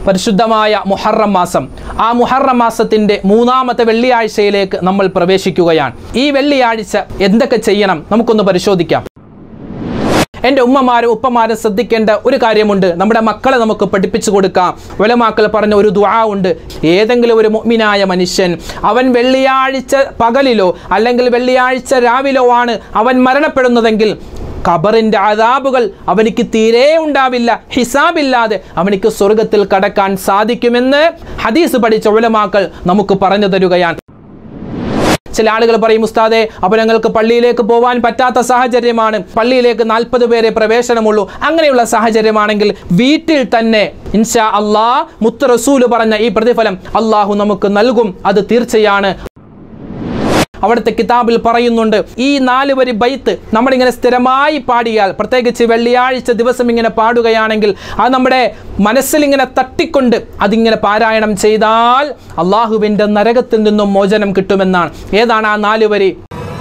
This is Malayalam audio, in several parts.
പരിശുദ്ധമായ മുഹറം മാസം ആ മുഹറം മാസത്തിൻ്റെ മൂന്നാമത്തെ വെള്ളിയാഴ്ചയിലേക്ക് നമ്മൾ പ്രവേശിക്കുകയാണ് ഈ വെള്ളിയാഴ്ച എന്തൊക്കെ ചെയ്യണം നമുക്കൊന്ന് പരിശോധിക്കാം എൻ്റെ ഉമ്മമാരും ഉപ്പമാരും ശ്രദ്ധിക്കേണ്ട ഒരു കാര്യമുണ്ട് നമ്മുടെ മക്കളെ നമുക്ക് പഠിപ്പിച്ചു കൊടുക്കാം ഒലമാക്കൾ പറഞ്ഞ ഒരു ദുആ ഉണ്ട് ഏതെങ്കിലും ഒരു മുഅ്മിനായ മനുഷ്യൻ അവൻ വെള്ളിയാഴ്ച പകലിലോ അല്ലെങ്കിൽ വെള്ളിയാഴ്ച രാവിലോ ആണ് അവൻ മരണപ്പെടുന്നതെങ്കിൽ ഖബറിൻ്റെ അതാബുകൾ അവനിക്ക് തീരെ ഉണ്ടാവില്ല ഹിസാബില്ലാതെ അവനിക്ക് സ്വർഗത്തിൽ കടക്കാൻ സാധിക്കുമെന്ന് ഹദീസ് പഠിച്ച ഉലമാക്കൾ നമുക്ക് പറഞ്ഞു തരുകയാണ് ചില ആളുകൾ പറയും ഉസ്താദെ അപ്പോൾ ഞങ്ങൾക്ക് പള്ളിയിലേക്ക് പോകാൻ പറ്റാത്ത സാഹചര്യമാണ് പള്ളിയിലേക്ക് നാൽപ്പത് പേരെ പ്രവേശനമുള്ളൂ അങ്ങനെയുള്ള സാഹചര്യമാണെങ്കിൽ വീട്ടിൽ തന്നെ ഇൻഷാ അള്ളാ മുത്ത് റസൂല് പറഞ്ഞ ഈ പ്രതിഫലം അള്ളാഹു നമുക്ക് നൽകും അത് തീർച്ചയാണ് അവിടുത്തെ കിതാബിൽ പറയുന്നുണ്ട് ഈ നാല് വരി ബൈത്ത് നമ്മളിങ്ങനെ സ്ഥിരമായി പാടിയാൽ പ്രത്യേകിച്ച് വെള്ളിയാഴ്ച ദിവസം ഇങ്ങനെ പാടുകയാണെങ്കിൽ അത് നമ്മുടെ മനസ്സിൽ ഇങ്ങനെ തട്ടിക്കൊണ്ട് അതിങ്ങനെ പാരായണം ചെയ്താൽ അള്ളാഹുവിൻ്റെ നരകത്തിൽ നിന്നും മോചനം കിട്ടുമെന്നാണ് ഏതാണ് ആ നാല് വരി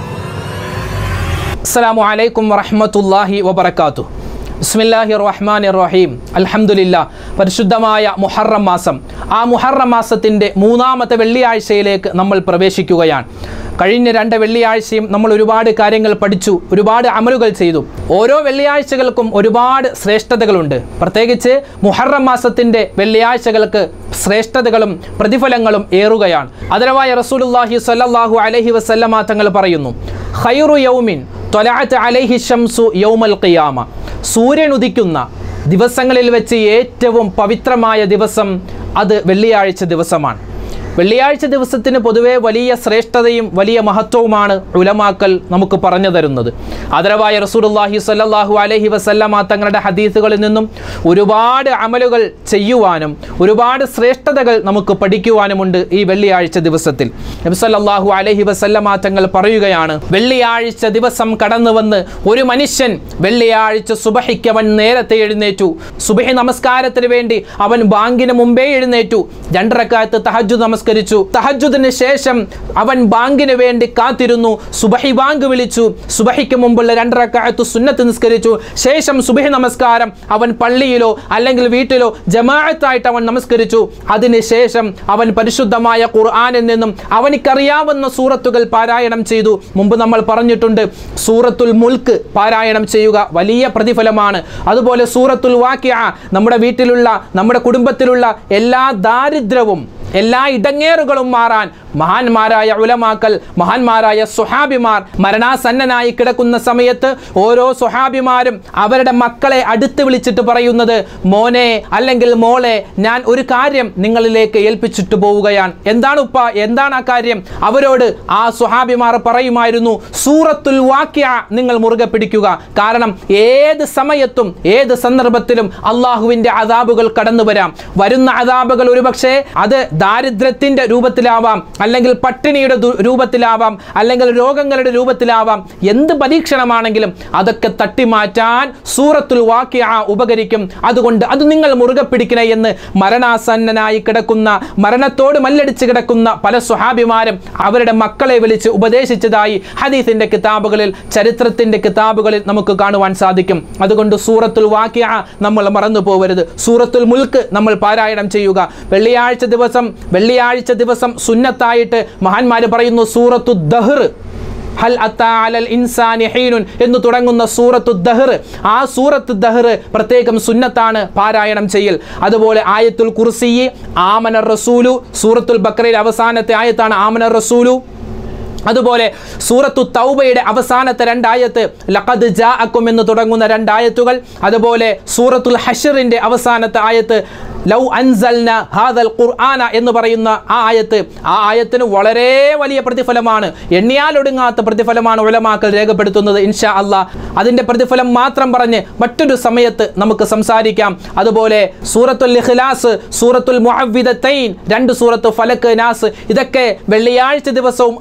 അസ്സലാമു അലൈക്കും വറഹ്മത്തുള്ളാഹി വബറകാതുഹു ബിസ്മില്ലാഹി റഹ്മാൻ റഹീം അൽഹംദുലില്ല പരിശുദ്ധമായ മുഹറം മാസം ആ മുഹറം മാസത്തിൻ്റെ മൂന്നാമത്തെ വെള്ളിയാഴ്ചയിലേക്ക് നമ്മൾ പ്രവേശിക്കുകയാണ് കഴിഞ്ഞ രണ്ട് വെള്ളിയാഴ്ചയും നമ്മൾ ഒരുപാട് കാര്യങ്ങൾ പഠിച്ചു ഒരുപാട് അമലുകൾ ചെയ്തു ഓരോ വെള്ളിയാഴ്ചകൾക്കും ഒരുപാട് ശ്രേഷ്ഠതകളുണ്ട് പ്രത്യേകിച്ച് മുഹറം മാസത്തിൻ്റെ വെള്ളിയാഴ്ചകൾക്ക് ശ്രേഷ്ഠതകളും പ്രതിഫലങ്ങളും ഏറുകയാണ് അതരവായ റസൂലുള്ളാഹി സ്വല്ലല്ലാഹു അലൈഹി വസല്ലമ തങ്ങൾ പറയുന്നു ഖൈറു യൗമിൻ തൊലാറ്റ് അലൈഹി ഷംസു യൗമൽ ഖിയാമ സൂര്യൻ ഉദിക്കുന്ന ദിവസങ്ങളിൽ വെച്ച് ഏറ്റവും പവിത്രമായ ദിവസം അത് വെള്ളിയാഴ്ച ദിവസമാണ് വെള്ളിയാഴ്ച ദിവസത്തിന് പൊതുവെ വലിയ ശ്രേഷ്ഠതയും വലിയ മഹത്വവുമാണ് ഉലമാക്കൽ നമുക്ക് പറഞ്ഞു തരുന്നത് ആദരവായ റസൂലുള്ളാഹി സ്വല്ലല്ലാഹു അലൈഹി വസല്ലമ തങ്ങളുടെ ഹദീസുകളിൽ നിന്നും ഒരുപാട് അമലുകൾ ചെയ്യുവാനും ഒരുപാട് ശ്രേഷ്ഠതകൾ നമുക്ക് പഠിക്കുവാനുമുണ്ട് ഈ വെള്ളിയാഴ്ച ദിവസത്തിൽ നബി സല്ലല്ലാഹു അലൈഹി വസല്ലമ തങ്ങൾ പറയുകയാണ് വെള്ളിയാഴ്ച ദിവസം കടന്നു വന്ന് ഒരു മനുഷ്യൻ വെള്ളിയാഴ്ച സുബഹിക്ക് അവൻ നേരത്തെ എഴുന്നേറ്റു സുബഹി നമസ്കാരത്തിന് വേണ്ടി അവൻ ബാങ്കിന് മുമ്പേ എഴുന്നേറ്റു രണ്ടരക്കാലത്ത് തഹജു നമസ്കരിച്ചു തഹജുദിന് ശേഷം അവൻ ബാങ്കിന് വേണ്ടി കാത്തിരുന്നു സുബഹി ബാങ്ക് വിളിച്ചു സുബഹിക്ക് മുമ്പുള്ള രണ്ടരക്കാലത്ത് സുന്നത്ത് നിസ്കരിച്ചു ശേഷം സുബഹി നമസ്കാരം അവൻ പള്ളിയിലോ അല്ലെങ്കിൽ വീട്ടിലോ ജമാഅത്തായിട്ട് അവൻ നമസ്കരിച്ചു അതിനുശേഷം അവൻ പരിശുദ്ധമായ ഖുർആനിൽ നിന്നും അവനിക്കറിയാവുന്ന സൂറത്തുകൾ പാരായണം ചെയ്തു മുമ്പ് നമ്മൾ പറഞ്ഞിട്ടുണ്ട് സൂറത്തുൽ മുൽക്ക് പാരായണം ചെയ്യുക വലിയ പ്രതിഫലമാണ് അതുപോലെ സൂറത്തുൽ വാക്യ നമ്മുടെ വീട്ടിലുള്ള നമ്മുടെ കുടുംബത്തിലുള്ള എല്ലാ ദാരിദ്ര്യവും എല്ലാ ഇടങ്ങേറുകളും മാറാൻ മഹാന്മാരായ ഉലമാക്കൽ മഹാന്മാരായ സുഹാബിമാർ മരണാസന്നനായി കിടക്കുന്ന സമയത്ത് ഓരോ സുഹാബിമാരും അവരുടെ മക്കളെ അടുത്ത് വിളിച്ചിട്ട് പറയുന്നത് മോനെ അല്ലെങ്കിൽ മോളെ ഞാൻ ഒരു കാര്യം നിങ്ങളിലേക്ക് ഏൽപ്പിച്ചിട്ട് പോവുകയാണ് എന്താണ് ഉപ്പ എന്താണ് ആ കാര്യം അവരോട് ആ സുഹാബിമാർ പറയുമായിരുന്നു സൂറത്തുൽ വാക്യ നിങ്ങൾ മുറുകെ പിടിക്കുക കാരണം ഏത് സമയത്തും ഏത് സന്ദർഭത്തിലും അള്ളാഹുവിൻ്റെ അതാബുകൾ കടന്നു വരാം വരുന്ന അതാബുകൾ ഒരുപക്ഷെ അത് ദാരിദ്ര്യത്തിന്റെ രൂപത്തിലാവാം അല്ലെങ്കിൽ പട്ടിണിയുടെ ദു- രൂപത്തിലാവാം അല്ലെങ്കിൽ രോഗങ്ങളുടെ രൂപത്തിലാവാം എന്ത് പരീക്ഷണമാണെങ്കിലും അതൊക്കെ തട്ടിമാറ്റാൻ സൂറത്തുൽ വാക്യ ഉപകരിക്കും അതുകൊണ്ട് അത് നിങ്ങൾ മുറുകെ പിടിക്കണേ എന്ന് മരണാസന്നനായി കിടക്കുന്ന മരണത്തോട് മല്ലടിച്ച് കിടക്കുന്ന പല സുഹാബിമാരും അവരുടെ മക്കളെ വിളിച്ച് ഉപദേശിച്ചതായി ഹദീസിന്റെ കിതാബുകളിൽ ചരിത്രത്തിന്റെ കിതാബുകളിൽ നമുക്ക് കാണുവാൻ സാധിക്കും അതുകൊണ്ട് സൂറത്തുൽ വാക്യ നമ്മൾ മറന്നു പോകരുത് സൂറത്തുൽ മുൽക്ക് നമ്മൾ പാരായണം ചെയ്യുക വെള്ളിയാഴ്ച ദിവസം വെള്ളിയാഴ്ച ദിവസം സുന്നത്തായിട്ട് മഹാന്മാർ പറയുന്നു സൂറത്തു ദഹ്ർ ഹൽ അത്താ അലൽ ഇൻസാനി ഹീനുൻ എന്ന് തുടങ്ങുന്ന സൂറത്തു ദഹ്ർ ആ സൂറത്ത് ദഹ്ർ പ്രത്യേകം സുന്നത്താണ് പാരായണം ചെയ്യൽ അതുപോലെ ആയത്തുൽ കുർസി ആമന റസൂലു സൂറത്തുൽ ബക്രയിൽ അവസാനത്തെ ആയത്താണ് ആമന റസൂലു അതുപോലെ സൂറത്തു തൗബയുടെ അവസാനത്തെ രണ്ടായത്ത് ലഖദ് ജാഅക്കും എന്ന് തുടങ്ങുന്ന രണ്ടായത്തുകൾ അതുപോലെ സൂറത്തുൽ ഹഷറിന്റെ അവസാനത്തെ ആയത്ത് ലൗ അൻസൽന ഹാദൽ ഖുർആന എന്ന് പറയുന്ന ആ ആയത്ത് ആ ആയത്തിന് വളരെ വലിയ പ്രതിഫലമാണ് എണ്ണിയാലൊടുങ്ങാത്ത പ്രതിഫലമാണ് ഉലമാക്കൾ രേഖപ്പെടുത്തുന്നത് ഇൻഷാ അള്ളാ അതിന്റെ പ്രതിഫലം മാത്രം പറഞ്ഞ് മറ്റൊരു സമയത്ത് നമുക്ക് സംസാരിക്കാം അതുപോലെ സൂറത്തുൽ ഇഖ്ലാസ് സൂറത്തുൽ മുഅവ്വിദത്തൈൻ രണ്ട് സൂറത്ത് ഫലക്ക് നാസ് ഇതൊക്കെ വെള്ളിയാഴ്ച ദിവസവും അല്ലാത്ത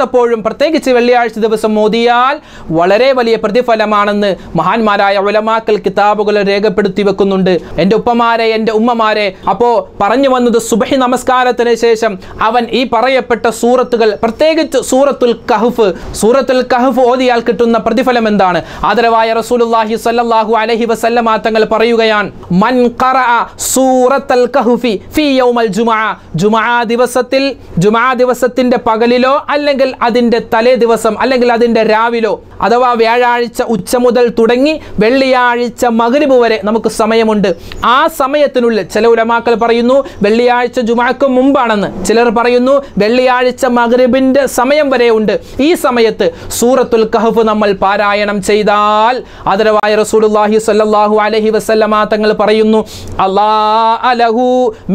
അല്ലാത്തപ്പോഴും പ്രത്യേകിച്ച് വെള്ളിയാഴ്ച ദിവസം മോദിയാൽ വളരെ വലിയ പ്രതിഫലമാണെന്ന് മഹാന്മാരായ ഉലമാക്കൽ കിതാബുകൾ രേഖപ്പെടുത്തി വെക്കുന്നുണ്ട് എൻ്റെ ഉപ്പമാരെ എൻ്റെ ഉമ്മമാരെ അപ്പോ പറഞ്ഞു വന്നത് സുബഹി നമസ്കാരത്തിന് ശേഷം അവൻ ഈ പറയപ്പെട്ട സൂറത്തുകൾ പ്രത്യേകിച്ച് സൂറത്തുൽ കഹഫ് സൂറത്തുൽ കഹഫ് ഓതിയാൽ കിട്ടുന്ന പ്രതിഫലം എന്താണ് ആദരവായ റസൂലുള്ളാഹി സ്വല്ലല്ലാഹു അലൈഹി വസല്ലമ തങ്ങൾ പറയുകയാണ് മൻ ഖറഅ സൂറത്തുൽ കഹഫി ഫീ യൗമൽ ജുമഅ ജുമഅ ദിവസത്തിൽ ജുമഅ ദിവസത്തിന്റെ പകലിലോ അല്ലെങ്കിൽ അതിന്റെ തലേ ദിവസം അല്ലെങ്കിൽ അതിന്റെ രാവിലോ അഥവാ വ്യാഴാഴ്ച ഉച്ച മുതൽ തുടങ്ങി വെള്ളിയാഴ്ച മഗ്രിബ് വരെ നമുക്ക് സമയമുണ്ട് ആ സമയത്തിനുള്ളിൽ ചില ഉലമാക്കൾ പറയുന്നു വെള്ളിയാഴ്ച ജുമാക്ക് മുമ്പാണെന്ന് ചിലർ പറയുന്നു വെള്ളിയാഴ്ച മഗ്രിബിന്റെ സമയം വരെ ഉണ്ട് ഈ സമയത്ത് സൂറത്തുൽ കഹഫ് നമ്മൾ പാരായണം ചെയ്താൽ ആദരവായ റസൂലുള്ളാഹി സ്വല്ലല്ലാഹു അലൈഹി വസല്ലമ തങ്ങൾ പറയുന്നു അല്ലാ അലഹു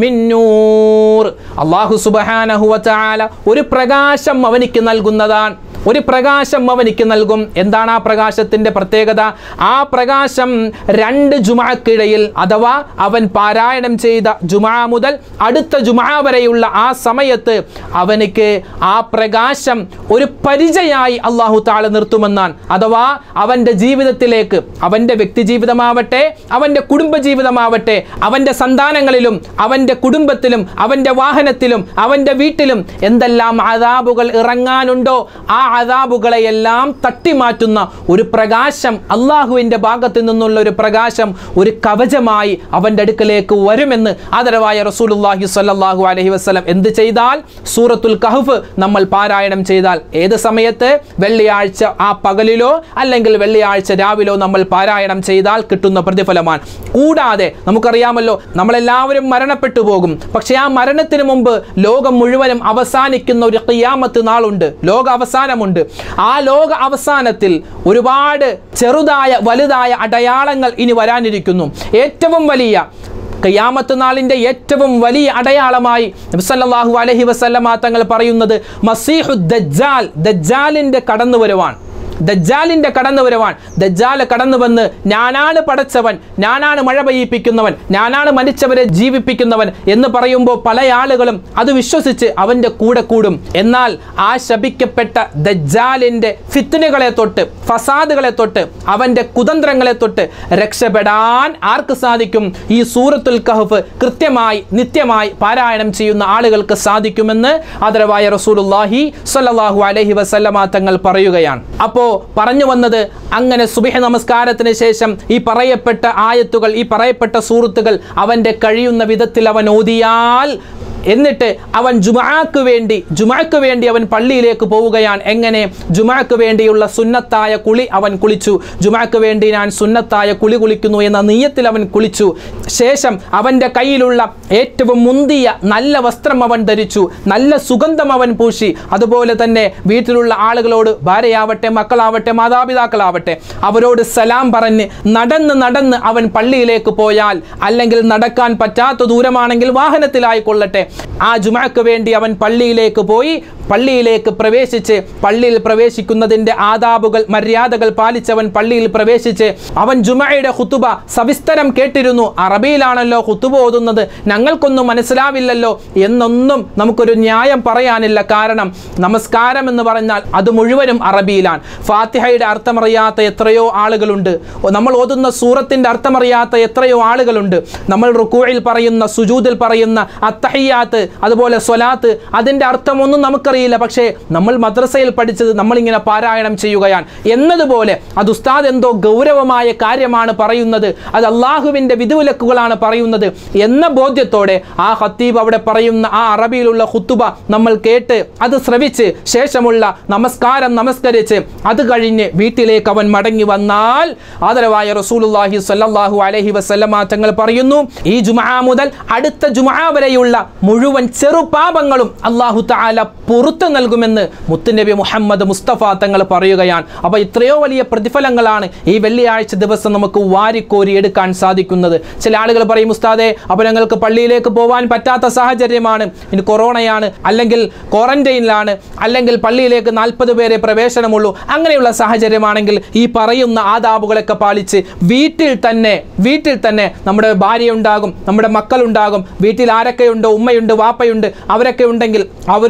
മിന്നൂർ അല്ലാഹു സുബ്ഹാനഹു വതആല ഒരു പ്രകാശം അവനിക്ക് നൽകുന്നതാണ് ഒരു പ്രകാശം അവനിക്ക് നൽകും എന്താണ് ആ പ്രകാശത്തിന്റെ പ്രത്യേകത ആ പ്രകാശം രണ്ട് ജുമാക്കിടയിൽ അഥവാ അവൻ പാരായണം ചെയ്ത ജുമാ മുതൽ അടുത്ത ജുമാ വരെയുള്ള ആ സമയത്ത് അവനിക്ക് ആ പ്രകാശം ഒരു പരിചയായി അള്ളാഹു താഴെ നിർത്തുമെന്നാണ് അഥവാ അവൻ്റെ ജീവിതത്തിലേക്ക് അവൻ്റെ വ്യക്തി ജീവിതമാവട്ടെ അവൻ്റെ കുടുംബ ജീവിതമാവട്ടെ അവൻ്റെ സന്താനങ്ങളിലും അവൻ്റെ കുടുംബത്തിലും അവൻ്റെ വാഹനത്തിലും അവൻ്റെ വീട്ടിലും എന്തെല്ലാം അതാബുകൾ ഇറങ്ങാനുണ്ടോ ആ അതാബുകളെയെല്ലാം തട്ടിമാറ്റുന്ന ഒരു പ്രകാശം അള്ളാഹുവിൻ്റെ ഭാഗത്ത് നിന്നുള്ള ഒരു പ്രകാശം ഒരു കവചമായി അവൻ്റെ അടുക്കലേക്ക് വരുമെന്ന് ആദരവായ റസൂലുള്ളാഹി സ്വല്ലല്ലാഹു അലൈഹി വസല്ലം എന്ത് ചെയ്താൽ സൂറത്തുൽ കഹഫ് നമ്മൾ പാരായണം ചെയ്താൽ ഏത് സമയത്ത് വെള്ളിയാഴ്ച ആ പകലിലോ അല്ലെങ്കിൽ വെള്ളിയാഴ്ച രാവിലോ നമ്മൾ പാരായണം ചെയ്താൽ കിട്ടുന്ന പ്രതിഫലമാണ് കൂടാതെ നമുക്കറിയാമല്ലോ നമ്മളെല്ലാവരും മരണപ്പെട്ടു പോകും പക്ഷേ ആ മരണത്തിന് മുമ്പ് ലോകം മുഴുവനും അവസാനിക്കുന്ന ഒരു ഖിയാമത്ത് നാളുണ്ട് ലോക അവസാനമുണ്ട് ആ ലോക അവസാനത്തിൽ ഒരുപാട് ചെറുതായ വലുതായ അടയാളങ്ങൾ ഇനി വരാനിരിക്കുന്നു ഏറ്റവും വലിയ ഖിയാമത്ത് നാളിൻ്റെ ഏറ്റവും വലിയ അടയാളമായി നബിസല്ലാഹു അലഹി വസല്ലമ തങ്ങൾ പറയുന്നത് മസീഹു ദജ്ജാൽ ദജ്ജാലിൻ്റെ കടന്നുവരവാണ് ദജ്ജാലിന്റെ കടന്നു വരുവാൻ ദജ്ജാല് കടന്നു വന്ന് ഞാനാണ് പടച്ചവൻ ഞാനാണ് മഴ പെയ്യിപ്പിക്കുന്നവൻ ഞാനാണ് മരിച്ചവരെ ജീവിപ്പിക്കുന്നവൻ എന്ന് പറയുമ്പോൾ പല ആളുകളും അത് വിശ്വസിച്ച് അവന്റെ കൂടെ കൂടും എന്നാൽ ആ ശപിക്കപ്പെട്ട ദജ്ജാലിന്റെ ഫിത്തിനുകളെ തൊട്ട് ഫസാദുകളെ തൊട്ട് അവന്റെ കുതന്ത്രങ്ങളെ തൊട്ട് രക്ഷപ്പെടാൻ ആർക്ക് സാധിക്കും ഈ സൂറത്തുൽ കഹഫ് കൃത്യമായി നിത്യമായി പാരായണം ചെയ്യുന്ന ആളുകൾക്ക് സാധിക്കുമെന്ന് ആദരവായ റസൂലുള്ളാഹി സ്വല്ലല്ലാഹു അലൈഹി വസല്ലമ തങ്ങൾ പറയുകയാണ് അപ്പോ പറഞ്ഞു വന്നത് അങ്ങനെ സുബിഹ നമസ്കാരത്തിന് ശേഷം ഈ പറയപ്പെട്ട ആയത്തുകൾ ഈ പറയപ്പെട്ട സൂറത്തുകൾ അവൻ്റെ കഴിയുന്ന വിധത്തിൽ അവൻ ഓതിയാൽ എന്നിട്ട് അവൻ ജുമാക്ക് വേണ്ടി ജുമാക്ക് വേണ്ടി അവൻ പള്ളിയിലേക്ക് പോവുകയാണ് എങ്ങനെ ജുമാക്ക് വേണ്ടിയുള്ള സുന്നത്തായ കുളി അവൻ കുളിച്ചു ജുമാക്ക് വേണ്ടി ഞാൻ സുന്നത്തായ കുളി കുളിക്കുന്നു എന്ന നീയത്തിൽ അവൻ കുളിച്ചു ശേഷം അവൻ്റെ കയ്യിലുള്ള ഏറ്റവും മുന്തിയ നല്ല വസ്ത്രം അവൻ ധരിച്ചു നല്ല സുഗന്ധം അവൻ പൂശി അതുപോലെ തന്നെ വീട്ടിലുള്ള ആളുകളോട് ഭാര്യയാവട്ടെ മക്കളാവട്ടെ മാതാപിതാക്കളാവട്ടെ അവരോട് സലാം പറഞ്ഞ് നടന്ന് നടന്ന് അവൻ പള്ളിയിലേക്ക് പോയാൽ അല്ലെങ്കിൽ നടക്കാൻ പറ്റാത്ത ദൂരമാണെങ്കിൽ വാഹനത്തിലായിക്കൊള്ളട്ടെ ആ ജുമക്ക് വേണ്ടി അവൻ പള്ളിയിലേക്ക് പോയി പള്ളിയിലേക്ക് പ്രവേശിച്ച് പള്ളിയിൽ പ്രവേശിക്കുന്നതിൻ്റെ ആദാബുകൾ മര്യാദകൾ പാലിച്ചവൻ പള്ളിയിൽ പ്രവേശിച്ച് അവൻ ജുമയുടെ ഹുത്തുബ സവിസ്തരം കേട്ടിരുന്നു അറബിയിലാണല്ലോ ഹുത്തുബ ഓതുന്നത് ഞങ്ങൾക്കൊന്നും മനസ്സിലാവില്ലല്ലോ എന്നൊന്നും നമുക്കൊരു ന്യായം പറയാനില്ല കാരണം നമസ്കാരം എന്ന് പറഞ്ഞാൽ അത് മുഴുവനും അറബിയിലാണ് ഫാത്തിഹയുടെ അർത്ഥമറിയാത്ത എത്രയോ ആളുകളുണ്ട് നമ്മൾ ഓതുന്ന സൂറത്തിൻ്റെ അർത്ഥമറിയാത്ത എത്രയോ ആളുകളുണ്ട് നമ്മൾ റുക്കൂയിൽ പറയുന്ന സുജൂദിൽ പറയുന്ന അത്തഹിയാത്ത് അതുപോലെ സ്വലാത്ത് അതിൻ്റെ അർത്ഥമൊന്നും നമുക്കറിയില്ല പക്ഷേ നമ്മൾ മദ്രസയിൽ പഠിച്ചത് നമ്മളിങ്ങനെ പാരായണം ചെയ്യുകയാണ് എന്നതുപോലെ അത് ഉസ്താദ് എന്തോ ഗൗരവമായ കാര്യമാണ് പറയുന്നത് അത് അള്ളാഹുവിൻ്റെ വിധിവിലക്കുകളാണ് പറയുന്നത് എന്ന ബോധ്യത്തോടെ ആ ഹത്തീബ് അവിടെ പറയുന്ന ആ അറബിയിലുള്ള ഹുത്തുബ നമ്മൾ കേട്ട് അത് ശ്രവിച്ച് ശേഷമുള്ള നമസ്കാരം നമസ്കരിച്ച് അത് കഴിഞ്ഞ് വീട്ടിലേക്ക് അവൻ മടങ്ങി വന്നാൽ ആദരവായ റസൂലുള്ളാഹി സ്വല്ലല്ലാഹു അലൈഹി വസല്ലമ തങ്ങൾ പറയുന്നു ഈ ജുമഅ മുതൽ അടുത്ത ജുമഅ വരെയുള്ള മുഴുവൻ ചെറുപാപങ്ങളും അള്ളാഹു തആല പുറത്തു നൽകുമെന്ന് മുത്തുനബി മുഹമ്മദ് മുസ്തഫ തങ്ങൾ പറയുകയാണ് അപ്പോൾ ഇത്രയോ വലിയ പ്രതിഫലങ്ങളാണ് ഈ വെള്ളിയാഴ്ച ദിവസം നമുക്ക് വാരിക്കോരി എടുക്കാൻ സാധിക്കുന്നത് ചില ആളുകൾ പറയും ഉസ്താദെ അപ്പോൾ ഞങ്ങൾക്ക് പള്ളിയിലേക്ക് പോകാൻ പറ്റാത്ത സാഹചര്യമാണ് ഇനി കൊറോണയാണ് അല്ലെങ്കിൽ ക്വാറന്റൈനിലാണ് അല്ലെങ്കിൽ പള്ളിയിലേക്ക് നാൽപ്പത് പേരെ പ്രവേശനമുള്ളൂ അങ്ങനെയുള്ള സാഹചര്യമാണെങ്കിൽ ഈ പറയുന്ന ആദാബുകളൊക്കെ പാലിച്ച് വീട്ടിൽ തന്നെ വീട്ടിൽ തന്നെ നമ്മുടെ ഭാര്യ ഉണ്ടാകും നമ്മുടെ മക്കളുണ്ടാകും വീട്ടിൽ ആരൊക്കെയുണ്ടോ ഉമ്മയുണ്ട് വാപ്പയുണ്ട് അവരൊക്കെ ഉണ്ടെങ്കിൽ അവരോടൊപ്പം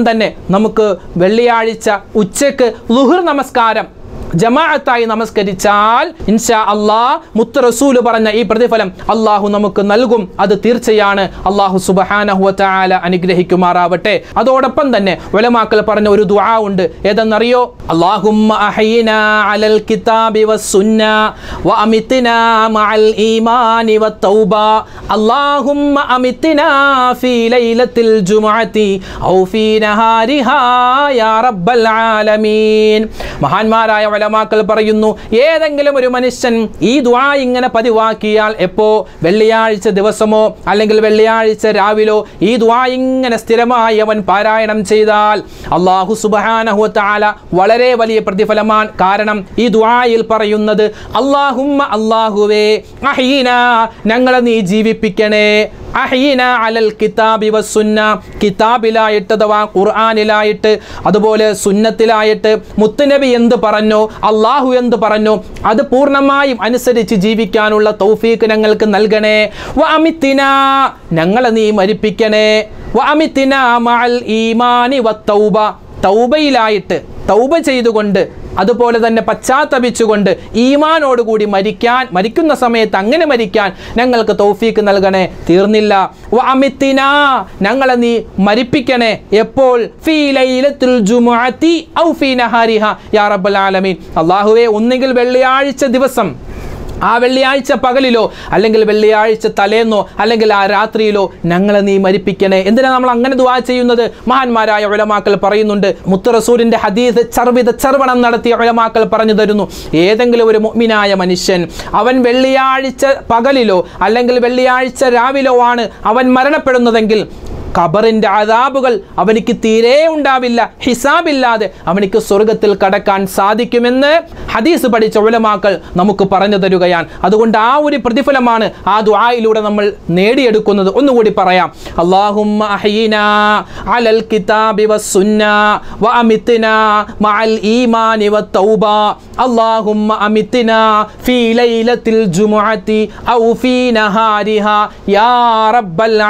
തന്നെ നമുക്ക് വെള്ളിയാഴ്ച ഉച്ചക്ക് ലുഹുർ നമസ്കാരം ജമാഅത്തായി നമസ്കരിച്ചാൽ ഇൻഷാ അള്ളാ മുത്ത് റസൂല് പറഞ്ഞ ഈ പ്രതിഫലം അള്ളാഹു നമുക്ക് നൽകും അത് തീർച്ചയാണ് അള്ളാഹു സുബഹാനഹു തആല അനുഗ്രഹിക്കുമാറാവട്ടെ അതോടൊപ്പം തന്നെ ഉലമാക്കൾ പറഞ്ഞ ഒരു ദുആ ഉണ്ട് ഏതെന്നറിയോ അല്ലാഹുമ്മ അഹയിന അലൽ കിതാബി വസ്സുന്ന വഅമിത്ന മഅൽ ഈമാനി വത്തൗബ അല്ലാഹുമ്മ അമിത്ന ഫീ ലൈലത്തിൽ ജുമുഅത്തി ഔ ഫീ നഹാരിഹാ യാ റബ്ബൽ ആലമീൻ മഹാന്മാരായ വലമാക്കൾ പറയുന്നു ഏതെങ്കിലും ഒരു മനുഷ്യൻ ഈ ദ്വാ ഇങ്ങനെ പതിവാക്കിയാൽ എപ്പോ വെള്ളിയാഴ്ച ദിവസമോ അല്ലെങ്കിൽ വെള്ളിയാഴ്ച രാവിലോ ഈ ദ്വാ ഇങ്ങനെ സ്ഥിരമായി അവൻ പാരായണം ചെയ്താൽ അള്ളാഹു സുബാനഹു താല വളരെ വലിയ പ്രതിഫലമാണ് കാരണം ഈ ദ്വായിൽ പറയുന്നത് അള്ളാഹുമ്മ അള്ളാഹുവേ അഹീന ഞങ്ങളെ നീ ജീവിപ്പിക്കണേ അഹീന അലൽ കിതാബി വസുന്ന കിതാബിലായിട്ട് അഥവാ ഖുർആാനിലായിട്ട് അതുപോലെ സുന്നത്തിലായിട്ട് മുത്തുനബി എന്ത് പറഞ്ഞു അള്ളാഹു എന്ത് പറഞ്ഞു അത് പൂർണ്ണമായും അനുസരിച്ച് ജീവിക്കാനുള്ള തൗഫീക്ക് ഞങ്ങൾക്ക് നൽകണേ വ അമിത്തിന ഞങ്ങളെ നീ മരിപ്പിക്കണേ വ അമിത്തിന മഅൽ ഈമാനി വ തൗബ തൗബയിലായിട്ട് തൗബ ചെയ്തുകൊണ്ട് അതുപോലെ തന്നെ പശ്ചാത്തപിച്ചുകൊണ്ട് ഈമാനോടുകൂടി മരിക്കാൻ മരിക്കുന്ന സമയത്ത് അങ്ങനെ മരിക്കാൻ ഞങ്ങൾക്ക് തൗഫീക്ക് നൽകണേ തീർന്നില്ല വ അമിത്തിന ഞങ്ങളെ നീ മരിപ്പിക്കണേ എപ്പോൾ ഫീ ലൈലത്തുൽ ജുമുഅത്തി ഔ ഫീ നഹാരിഹ യാ റബ്ബൽ ആലമീൻ അല്ലാഹുവേ ഒന്നുകിൽ വെള്ളിയാഴ്ച ദിവസം ആ വെള്ളിയാഴ്ച പകലിലോ അല്ലെങ്കിൽ വെള്ളിയാഴ്ച തലേന്നോ അല്ലെങ്കിൽ ആ രാത്രിയിലോ ഞങ്ങളെ നീ മരിപ്പിക്കണേ എന്തിനാ നമ്മൾ അങ്ങനെ ദുവാ ചെയ്യുന്നത് മഹാന്മാരായ ഉലമാക്കൾ പറയുന്നുണ്ട് മുത്ത് റസൂലിന്റെ ഹദീസ് ചർവിത ചർവണം നടത്തിയ ഉലമാക്കൾ പറഞ്ഞു തരുന്നു ഏതെങ്കിലും ഒരു മുഅ്മിനായ മനുഷ്യൻ അവൻ വെള്ളിയാഴ്ച പകലിലോ അല്ലെങ്കിൽ വെള്ളിയാഴ്ച രാവിലോ ആണ് അവൻ മരണപ്പെടുന്നതെങ്കിൽ ഖബറിന്റെ അതാബുകൾ അവനിക്ക് തീരെ ഉണ്ടാവില്ല ഹിസാബില്ലാതെ അവനിക്ക് സ്വർഗത്തിൽ കടക്കാൻ സാധിക്കുമെന്ന് ഹദീസ് പഠിച്ച ഉലമാക്കൾ നമുക്ക് പറഞ്ഞു തരുകയാണ് അതുകൊണ്ട് ആ ഒരു പ്രതിഫലമാണ് ആ ദുആയിലൂടെ നമ്മൾ നേടിയെടുക്കുന്നത് ഒന്നുകൂടി പറയാം അല്ലാഹുമ്മ അഹ്യിനാ അലൽ കിതാബി വസ്സുന്ന വഅമിത്നാ മഅൽ ഈമാനി വത്തൗബ അല്ലാഹുമ്മ അമിത്നാ ഫീ ലൈലത്തിൽ ജുമുഅത്തി ഔ ഫീ നഹാരിഹാ യാ റബ്ബൽ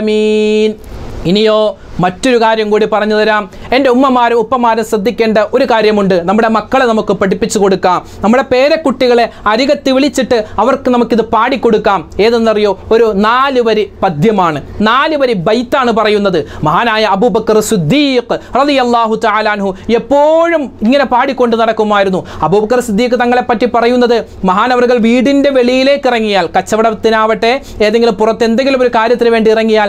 ആലമീൻ ഇനിയോ മറ്റൊരു കാര്യം കൂടി പറഞ്ഞു തരാം എൻ്റെ ഉമ്മമാരും ഉപ്പമാരും ശ്രദ്ധിക്കേണ്ട ഒരു കാര്യമുണ്ട് നമ്മുടെ മക്കളെ നമുക്ക് പഠിപ്പിച്ചു കൊടുക്കാം നമ്മുടെ പേരക്കുട്ടികളെ അരികത്ത് വിളിച്ചിട്ട് അവർക്ക് നമുക്കിത് പാടിക്കൊടുക്കാം ഏതെന്നറിയോ ഒരു നാല് വരി പദ്യമാണ് നാല് വരി ബൈത്താണ് പറയുന്നത് മഹാനായ അബൂബക്കർ സുദ്ദീഖ് റളിയല്ലാഹു തആലാൻഹു എപ്പോഴും ഇങ്ങനെ പാടിക്കൊണ്ട് നടക്കുമായിരുന്നു അബൂബക്കർ സിദ്ദീഖ് തങ്ങളെ പറ്റി പറയുന്നത് മഹാനവറുകൾ വീടിൻ്റെ വെളിയിലേക്ക് ഇറങ്ങിയാൽ കച്ചവടത്തിനാവട്ടെ ഏതെങ്കിലും പുറത്ത് എന്തെങ്കിലും ഒരു കാര്യത്തിന് വേണ്ടി ഇറങ്ങിയാൽ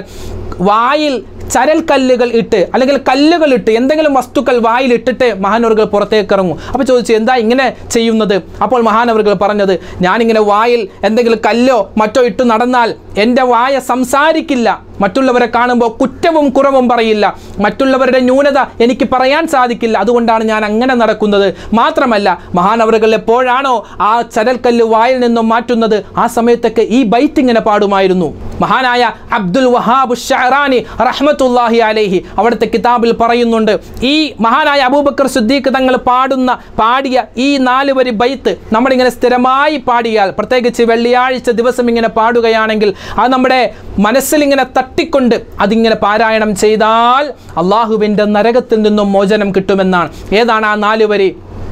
വായിൽ ചരൽ കല്ലുകൾ ഇട്ട് അല്ലെങ്കിൽ കല്ലുകൾ ഇട്ട് എന്തെങ്കിലും വസ്തുക്കൾ വായിൽ ഇട്ടിട്ട് മഹാനവറുകൾ പുറത്തേക്ക് ഇറങ്ങും അപ്പോൾ ചോദിച്ചു എന്താ ഇങ്ങനെ ചെയ്യുന്നത് അപ്പോൾ മഹാനവറുകൾ പറഞ്ഞത് ഞാനിങ്ങനെ വായിൽ എന്തെങ്കിലും കല്ലോ മറ്റോ ഇട്ട് നടന്നാൽ എൻ്റെ വായ സംസാരിക്കില്ല മറ്റുള്ളവരെ കാണുമ്പോൾ കുറ്റവും കുറവും പറയില്ല മറ്റുള്ളവരുടെ ന്യൂനത എനിക്ക് പറയാൻ സാധിക്കില്ല അതുകൊണ്ടാണ് ഞാൻ അങ്ങനെ നടക്കുന്നത് മാത്രമല്ല മഹാനവറുകൾ എപ്പോഴാണോ ആ ചരൽക്കല്ല് വായിൽ നിന്നും മാറ്റുന്നത് ആ സമയത്തൊക്കെ ഈ ബൈറ്റ് ഇങ്ങനെ പാടുമായിരുന്നു മഹാനായ അബ്ദുൽ വഹാബ് ഷഹറാനി റഹ്മത്തുല്ലാഹി അലൈഹി അവിടുത്തെ കിതാബിൽ പറയുന്നുണ്ട് ഈ മഹാനായ അബൂബക്കർ സുദ്ദീഖ് തങ്ങൾ പാടുന്ന പാടിയ ഈ നാല് വരി ബൈത്ത് നമ്മളിങ്ങനെ സ്ഥിരമായി പാടിയാൽ പ്രത്യേകിച്ച് വെള്ളിയാഴ്ച ദിവസം ഇങ്ങനെ പാടുകയാണെങ്കിൽ അത് നമ്മുടെ മനസ്സിൽ ഇങ്ങനെ തട്ടിക്കൊണ്ട് അതിങ്ങനെ പാരായണം ചെയ്താൽ അള്ളാഹുവിൻ്റെ നരകത്തിൽ നിന്നും മോചനം കിട്ടുമെന്നാണ് ഏതാണ് ആ നാല് വരി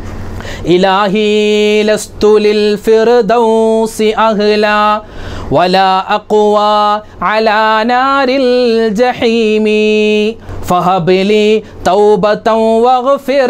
إلهي لست للفردوس أهلا ولا أقوى على نار الجحيم فهب لي توبة واغفر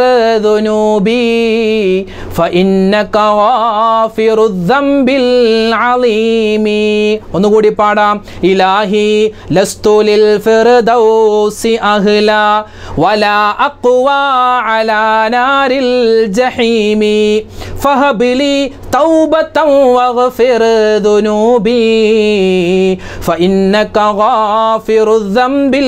ذنوبي فإنك غافر الذنب العظيم ഒന്നുകൂടി പാടാം ഇലാഹി ലസ്തു ലിൽ ഫിർദൗസി അഹ്ല വലാ അഖ്വാ അലാ നാരിൽ ജഹീമി ഫഹബ് ലി തൗബതൻ വഗ്ഫിർ ദുനൂബി ഫഇന്നക ഗാഫിറു ദംബിൽ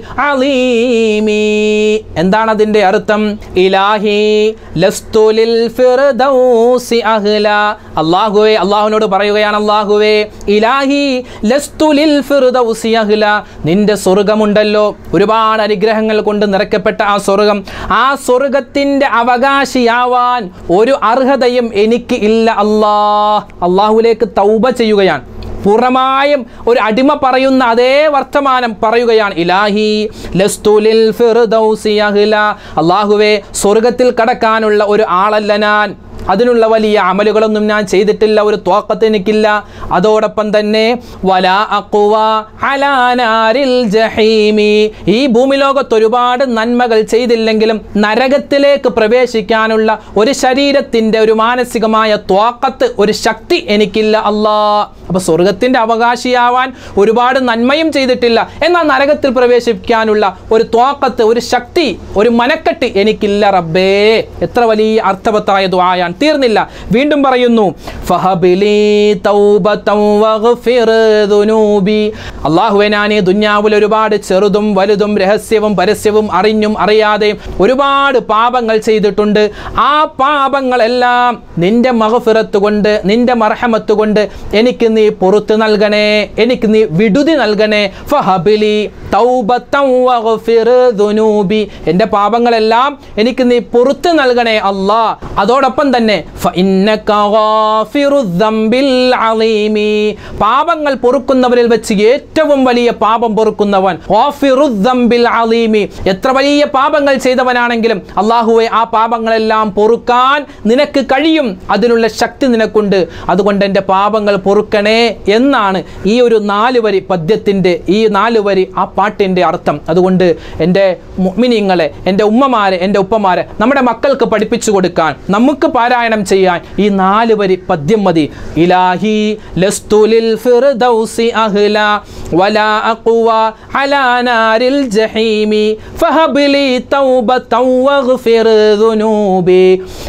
അലീമി എന്താണ് അതിൻ്റെ അർത്ഥം ഇലാഹി ലസ്തു ലിൽ ഫിർദൗസി അഹ്ല അല്ലാഹുവേ അല്ലാഹുവിനോട് പറയുകയാണ് അല്ലാഹുവേ ഇലാഹി ലസ്തു ലിൽ ഫിർദൗസി അഹ്ല നിന്റെ സ്വർഗമുണ്ടല്ലോ ഒരുപാട് അനുഗ്രഹങ്ങൾ കൊണ്ട് നിറയ്ക്കപ്പെട്ട ആ സ്വർഗം ആ സ്വർഗത്തിൻ്റെ അവകാശിയാവാൻ ഒരു അർഹതയും എനിക്ക് ഇല്ല അല്ലാ അള്ളാഹുലേക്ക് തൗബ ചെയ്യുകയാണ് പൂർണ്ണമായും ഒരു അടിമ പറയുന്ന അതേ വർത്തമാനം പറയുകയാണ് ഇലാഹി ലസ്തുലിൽ ഫിർദൗസി അഹ്ല അള്ളാഹുവേ സ്വർഗത്തിൽ കടക്കാനുള്ള ഒരു ആളല്ല ഞാൻ അതിനുള്ള വലിയ അമലുകളൊന്നും ഞാൻ ചെയ്തിട്ടില്ല ഒരു തോക്കത്ത് എനിക്കില്ല അതോടൊപ്പം തന്നെ വല അഖ്വ അലാ നാരിൽ ജഹീമി ഈ ഭൂമി ലോകത്ത് ഒരുപാട് നന്മകൾ ചെയ്തില്ലെങ്കിലും നരകത്തിലേക്ക് പ്രവേശിക്കാനുള്ള ഒരു ശരീരത്തിൻ്റെ ഒരു മാനസികമായ ത്വാക്കത്ത് ഒരു ശക്തി എനിക്കില്ല അല്ലാ അപ്പൊ സ്വർഗത്തിന്റെ അവകാശിയാവാൻ ഒരുപാട് നന്മയും ചെയ്തിട്ടില്ല എന്നാൽ നരകത്തിൽ പ്രവേശിക്കാനുള്ള ഒരു ത്വാക്കത്ത് ഒരു ശക്തി ഒരു മനക്കെട്ട് എനിക്കില്ല റബ്ബേ എത്ര വലിയ അർത്ഥവത്തായ ദ്വായാണ് തീർന്നില്ല വീണ്ടും പറയുന്നു ഫഹബിലി തൗബതൻ വഗ്ഫിർ ദുനൂബി അള്ളാഹുവെ ഞാൻ ഈ ദുന്യാവിൽ ഒരുപാട് ചെറുതും വലുതും രഹസ്യവും പരസ്യവും അറിഞ്ഞും അറിയാതെയും ഒരുപാട് പാപങ്ങൾ ചെയ്തിട്ടുണ്ട് ആ പാപങ്ങളെല്ലാം നിന്റെ മഹഫിറത്ത് കൊണ്ട് നിന്റെ മർഹമത്ത് കൊണ്ട് എനിക്ക് നീ പുറത്ത് നൽകണേ എനിക്ക് നീ വിടുതി നൽകണേ ഫഹബിലി തൗബത്തൻ വഗ്ഫിർ ദുനൂബി എൻ്റെ പാപങ്ങളെല്ലാം എനിക്ക് നീ പുറത്ത് നൽകണേ അല്ലാ അതോടൊപ്പം തന്നെ ഫഇന്നക ഗാഫിറു ദംബിൽ അലീമി പാപങ്ങൾ പൊറുക്കുന്നവരിൽ വെച്ച് ഏറ്റവും വലിയ പാപം പൊറുക്കുന്നവൻ ഗാഫിറു ദംബിൽ അലീമി എത്ര വലിയ പാപങ്ങൾ ചെയ്തവനാണെങ്കിലും അള്ളാഹുവെ ആ പാപങ്ങളെല്ലാം പൊറുക്കാൻ നിനക്ക് കഴിയും അതിനുള്ള ശക്തി നിനക്കുണ്ട് അതുകൊണ്ട് എൻ്റെ പാപങ്ങൾ പൊറുക്കണേ എന്നാണ് ഈ ഒരു നാല് വരി പദ്യത്തിൻ്റെ ഈ നാല് വരി ആ പാട്ടിൻ്റെ അർത്ഥം അതുകൊണ്ട് എൻ്റെ മുഅ്മിനീങ്ങളെ എൻ്റെ ഉമ്മമാരെ എൻ്റെ ഉപ്പമാരെ നമ്മുടെ മക്കൾക്ക് പഠിപ്പിച്ചു കൊടുക്കാൻ നമുക്ക് പാരായണം ചെയ്യാൻ ഈ നാല് വരി പദ്യം മതി ഇലാഹി ലസ്തുലിൽ ഫിർദൗസി അഹ്ല വലാ അഖ്വ അലാ നാരിൽ ജഹീമി ഫഹബ്ലി തൗബതൻ വഗ്ഫിർ ദുനൂബി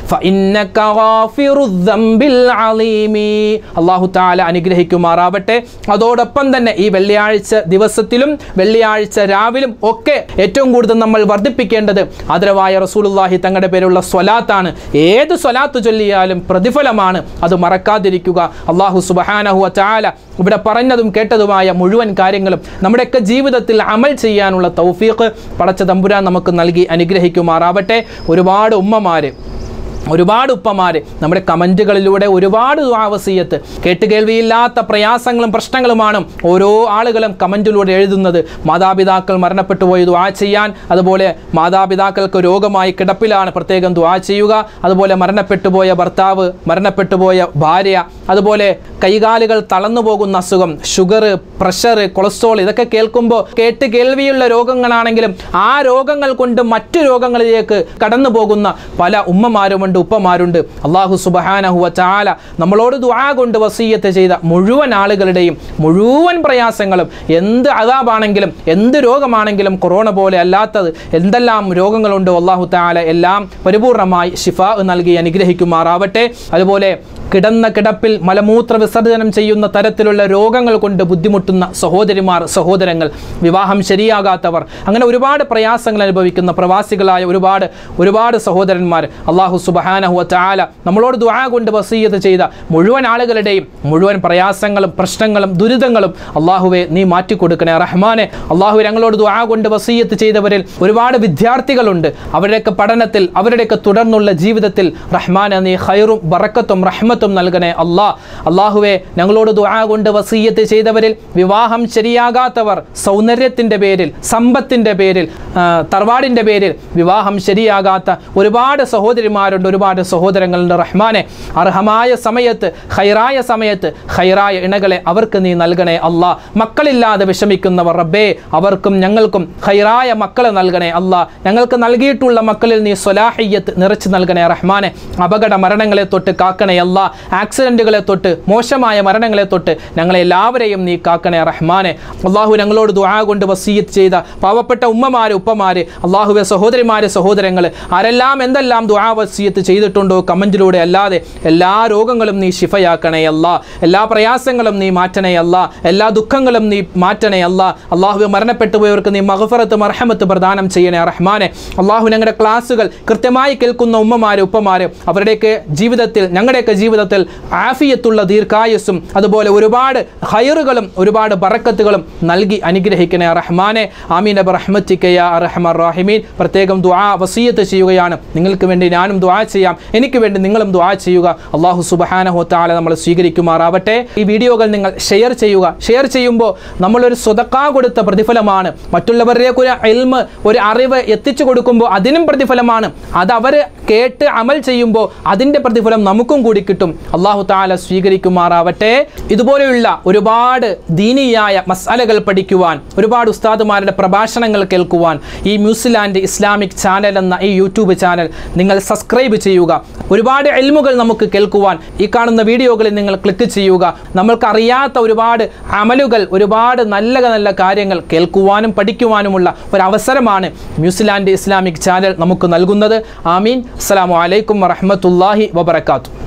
ഫഇന്നക ഗാഫിറു ദംബിൽ അലീമി അല്ലാഹു തആല അനുഗ്രഹിക്കുമാറാവട്ടെ അതോടൊപ്പം തന്നെ ഈ വെള്ളിയാഴ്ച ദിവസത്തിലും വെള്ളിയാഴ്ച രാവിലും ഒക്കെ ഏറ്റവും കൂടുതൽ നമ്മൾ വർദ്ധിപ്പിക്കേണ്ടത് ആദരവായ റസൂലുള്ളാഹി തങ്ങളുടെ പേരുള്ള സ്വലാത്താണ് ഏത് സ്വലാത്ത് ചൊല്ലിയാലും പ്രതിഫലമാണ് അത് മറക്കാതിരിക്കുക അള്ളാഹു സുബഹാനഹു ചാല ഇവിടെ പറഞ്ഞതും കേട്ടതുമായ മുഴുവൻ കാര്യങ്ങളും നമ്മുടെയൊക്കെ ജീവിതത്തിൽ അമൽ ചെയ്യാനുള്ള തൗഫീഖ് പടച്ച തമ്പുരാൻ നമുക്ക് നൽകി അനുഗ്രഹിക്കുമാറാവട്ടെ ഒരുപാട് ഉമ്മമാര് ഒരുപാട് ഉപ്പമാര് നമ്മുടെ കമൻറ്റുകളിലൂടെ ഒരുപാട് ദുആവസീയത്ത് കേട്ടുകേൾവിയില്ലാത്ത പ്രയാസങ്ങളും പ്രശ്നങ്ങളുമാണ് ഓരോ ആളുകളും കമൻറ്റിലൂടെ എഴുതുന്നത് മാതാപിതാക്കൾ മരണപ്പെട്ടു പോയി ദുആ ചെയ്യാൻ അതുപോലെ മാതാപിതാക്കൾക്ക് രോഗമായി കിടപ്പിലാണ് പ്രത്യേകം ദുആ ചെയ്യുക അതുപോലെ മരണപ്പെട്ടു പോയ ഭർത്താവ് മരണപ്പെട്ടു പോയ ഭാര്യ അതുപോലെ കൈകാലുകൾ തളർന്നു പോകുന്ന അസുഖം ഷുഗർ പ്രഷർ കൊളസ്ട്രോൾ ഇതൊക്കെ കേൾക്കുമ്പോൾ കേട്ട് കേൾവിയുള്ള രോഗങ്ങളാണെങ്കിലും ആ രോഗങ്ങൾ കൊണ്ട് മറ്റു രോഗങ്ങളിലേക്ക് കടന്നു പോകുന്ന പല ഉമ്മമാരുമുണ്ട് ഉപ്പമാരുണ്ട് അള്ളാഹു സുബഹാനഹുവ ചാല നമ്മളോട് ദുആ കൊണ്ട് വസീയത്ത് ചെയ്ത മുഴുവൻ ആളുകളുടെയും മുഴുവൻ പ്രയാസങ്ങളും എന്ത് അതാബാണെങ്കിലും എന്ത് രോഗമാണെങ്കിലും കൊറോണ പോലെ അല്ലാത്തത് എന്തെല്ലാം രോഗങ്ങളുണ്ടോ അള്ളാഹു താല എല്ലാം പരിപൂർണമായി ഷിഫ നൽകി അനുഗ്രഹിക്കുമാറാവട്ടെ അതുപോലെ കിടന്ന കിടപ്പിൽ മലമൂത്ര വിസർജനം ചെയ്യുന്ന തരത്തിലുള്ള രോഗങ്ങൾ കൊണ്ട് ബുദ്ധിമുട്ടുന്ന സഹോദരിമാർ സഹോദരങ്ങൾ വിവാഹം ശരിയാകാത്തവർ അങ്ങനെ ഒരുപാട് പ്രയാസങ്ങൾ അനുഭവിക്കുന്ന പ്രവാസികളായ ഒരുപാട് ഒരുപാട് സഹോദരന്മാർ അള്ളാഹു സുബഹാനഹുവ ചാല നമ്മളോട് ദുആ കൊണ്ട് വസീയത്ത് ചെയ്ത മുഴുവൻ ആളുകളുടെയും മുഴുവൻ പ്രയാസങ്ങളും പ്രശ്നങ്ങളും ദുരിതങ്ങളും അള്ളാഹുവെ നീ മാറ്റിക്കൊടുക്കണേ റഹ്മാനെ അള്ളാഹു ഞങ്ങളോട് ദുആ കൊണ്ട് വസീയത്ത് ചെയ്തവരിൽ ഒരുപാട് വിദ്യാർത്ഥികളുണ്ട് അവരുടെയൊക്കെ പഠനത്തിൽ അവരുടെയൊക്കെ തുടർന്നുള്ള ജീവിതത്തിൽ റഹ്മാനെ നീ ഖൈറും ബറക്കത്തും റഹ്മത്തും നൽകണേ അല്ലാ അള്ളാഹുവെ ഞങ്ങളോട് ദുആ കൊണ്ട് വസീയത്ത് ചെയ്തവരിൽ വിവാഹം ശരിയാകാത്തവർ സൗന്ദര്യത്തിൻ്റെ പേരിൽ സമ്പത്തിൻ്റെ പേരിൽ ആ, തറവാടിൻ്റെ പേരിൽ വിവാഹം ശരിയാകാത്ത ഒരുപാട് സഹോദരിമാരുണ്ട് ഒരുപാട് സഹോദരങ്ങളുണ്ട് റഹ്മാനെ അർഹമായ സമയത്ത് ഹൈറായ സമയത്ത് ഹൈറായ ഇണകളെ അവർക്ക് നീ നൽകണേ അല്ലാ മക്കളില്ലാതെ വിഷമിക്കുന്നവർ റബ്ബേ അവർക്കും ഞങ്ങൾക്കും ഹൈറായ മക്കളെ നൽകണേ അല്ലാ ഞങ്ങൾക്ക് നൽകിയിട്ടുള്ള മക്കളിൽ നീ സ്വലാഹിയത്ത് നിറച്ചു നൽകണേ റഹ്മാനെ അപകട മരണങ്ങളെ തൊട്ട് കാക്കണേ അല്ലാ ആക്സിഡന്റുകളെ തൊട്ട് മോശമായ മരണങ്ങളെ തൊട്ട് ഞങ്ങളെ എല്ലാവരെയും നീ കാക്കണേ റഹ്മാനെ അള്ളാഹു ഞങ്ങളോട് ദുആ കൊണ്ട് വസീയത്ത് ചെയ്ത പാവപ്പെട്ട ഉമ്മമാര് ഉപ്പമാര് അള്ളാഹുവെ സഹോദരിമാര് സഹോദരങ്ങൾ ആരെല്ലാം എന്തെല്ലാം ദുആ വസീയത്ത് ചെയ്തിട്ടുണ്ടോ കമന്റിലൂടെ അല്ലാതെ എല്ലാ രോഗങ്ങളും നീ ശിഫയാക്കണേ അല്ല എല്ലാ പ്രയാസങ്ങളും നീ മാറ്റണേ അല്ല എല്ലാ ദുഃഖങ്ങളും നീ മാറ്റണേ അല്ല അള്ളാഹു മരണപ്പെട്ടു പോയവർക്ക് നീ മഹഫറത്ത് മർഹമത്ത് പ്രദാനം ചെയ്യണേ റഹ്മാനെ അള്ളാഹു ഞങ്ങളുടെ ക്ലാസ്സുകൾ കൃത്യമായി കേൾക്കുന്ന ഉമ്മമാര് ഉപ്പമാര് അവരുടെയൊക്കെ ജീവിതത്തിൽ ഞങ്ങളുടെയൊക്കെ ജീവിതത്തിൽ ആഫിയത്തുള്ള ദീർഘായുസ്സും അതുപോലെ ഒരുപാട് ഹയറുകളും ഒരുപാട് ബറക്കത്തുകളും നൽകി അനുഗ്രഹിക്കണേ റഹ്മാനെ ആമീൻ അബ് റഹ്മത്തിക്കയ റഹ്മർ റാഹിമീൻ പ്രത്യേകം ദുആ വസീയത്ത് ചെയ്യുകയാണ് നിങ്ങൾക്ക് വേണ്ടി ഞാനും ദുആ ചെയ്യാം എനിക്ക് വേണ്ടി നിങ്ങളും ദുആ ചെയ്യുക അള്ളാഹു സുബഹാനഹു താല നമ്മൾ സ്വീകരിക്കുമാറാവട്ടെ ഈ വീഡിയോകൾ നിങ്ങൾ ഷെയർ ചെയ്യുക ഷെയർ ചെയ്യുമ്പോൾ നമ്മളൊരു സ്വതക്കാ കൊടുത്ത പ്രതിഫലമാണ് മറ്റുള്ളവരിലേക്ക് ഒരു എൽമ് ഒരു അറിവ് എത്തിച്ചു കൊടുക്കുമ്പോൾ അതിനും പ്രതിഫലമാണ് അത് അവർ കേട്ട് അമൽ ചെയ്യുമ്പോൾ അതിൻ്റെ പ്രതിഫലം നമുക്കും കൂടി കിട്ടും അള്ളാഹു താല സ്വീകരിക്കുമാറാവട്ടെ ഇതുപോലെയുള്ള ഒരുപാട് ദീനിയായ മസാലകൾ പഠിക്കുവാൻ ഒരുപാട് ഉസ്താദുമാരുടെ പ്രഭാഷണങ്ങൾ കേൾക്കുവാൻ ഈ ന്യൂസിലാൻഡ് ഇസ്ലാമിക് ചാനൽ എന്ന ഈ യൂട്യൂബ് ചാനൽ നിങ്ങൾ സബ്സ്ക്രൈബ് ചെയ്യുക ഒരുപാട് എൽമുകൾ നമുക്ക് കേൾക്കുവാൻ ഈ കാണുന്ന വീഡിയോകളിൽ നിങ്ങൾ ക്ലിക്ക് ചെയ്യുക നമ്മൾക്കറിയാത്ത ഒരുപാട് അമലുകൾ ഒരുപാട് നല്ല നല്ല കാര്യങ്ങൾ കേൾക്കുവാനും പഠിക്കുവാനുമുള്ള ഒരു അവസരമാണ് ന്യൂസിലാൻഡ് ഇസ്ലാമിക് ചാനൽ നമുക്ക് നൽകുന്നത് ആമീൻ അസ്സലാമു അലൈക്കും വറഹ്മത്തുള്ളാഹി വബറകാതുഹു